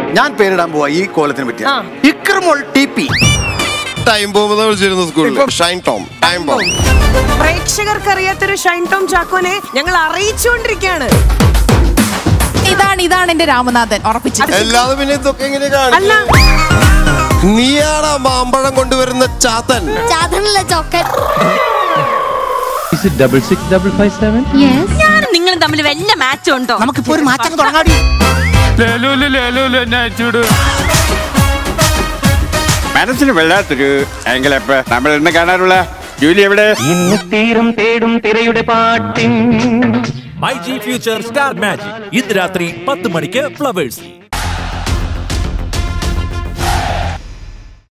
ഞാൻ പേരിടാൻ പോവാ ഈ കോലത്തിന് പറ്റിയ ആ. ഇക്രമോൾ ടി പി ടൈം ബോംബ് എന്ന് വിളിച്ചിരുന്നു സ്കൂളിൽ ഷൈൻ ടോം ടൈം ബോംബ് പ്രേക്ഷകർക്ക് അറിയാത്തൊരു ഷൈൻ ടോം ചാക്കോനെ ഞങ്ങൾ അറിയിച്ചുകൊണ്ടിരിക്കുകയാണ് ഇതാണ് ഇതാണ് എന്റെ രാമനാഥൻ ഉറപ്പിച്ചത് അല്ലാതെ പിന്നെ ഇതൊക്കെ എങ്ങനെ അല്ല കാണിക്കും നീയാടാ മാമ്പഴം കൊണ്ടുവരുന്ന Chathan ചാതനുള്ള ചോക്കൻ Is it double six double five seven? ഞാനും നിങ്ങളും തമ്മിൽ വല്ല മാച്ചും ഉണ്ടോ നമുക്കിപ്പോ ഒരു മാറ്റം തുടങ്ങാടി മനസ്സിന് വല്ലാത്തൊരു ആംഗിളപ്പ് നമ്മൾ ഇന്ന് കാണാറുള്ള ജൂലി എവിടെ ഇന്ന് തീരും തേടും തിരയുടെ പാട്ടിൻ my G future star magic ഇന്ന് രാത്രി പത്ത് മണിക്ക് ഫ്ലവേഴ്സ്